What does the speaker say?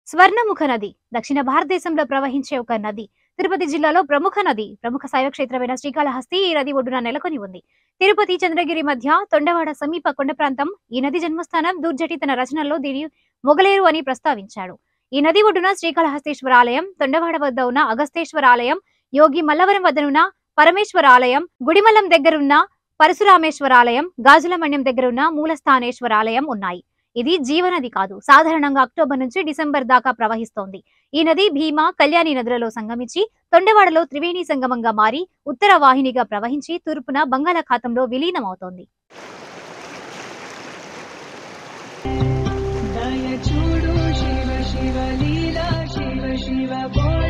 స్వర్ణముఖ నది దక్షిణ భారతదేశంలో ప్రవహించే ఒక నది తిరుపతి జిల్లాలో ప్రముఖ నది ప్రముఖ శైవ క్షేత్రమైన శ్రీకాళహస్తి ఈ నది ఒడ్డున నెలకొని ఉంది తిరుపతి చంద్రగిరి మధ్య తొండవాడ సమీప కొండ ప్రాంతం ఈ నది జన్మస్థానం దూర్జటి తన రచనల్లో దీని మొగలేరు అని ప్రస్తావించాడు ఈ నది ఒడ్డున శ్రీకాళహస్తీశ్వర ఆలయం తొండవాడ వద్ద ఉన్న అగస్తేశ్వర ఆలయం యోగి మల్లవరం వద్దనున్న పరమేశ్వర ఆలయం గుడిమల్లం దగ్గరున్న పరశురామేశ్వర ఆలయం గాజులమణ్యం దగ్గరున్న మూలస్థానేశ్వర ఆలయం ఉన్నాయి ఇది జీవనది కాదు సాధారణంగా అక్టోబర్ నుంచి డిసెంబర్ దాకా ప్రవహిస్తోంది ఈ నది భీమా కళ్యాణి నదులలో సంగమించి తొండవాడలో త్రివేణి సంగమంగా మారి ఉత్తర వాహినిగా ప్రవహించి తూర్పున బంగాళాఖాతంలో విలీనమవుతోంది దయ చూడు శివ శివ లీలా శివ శివ బోళ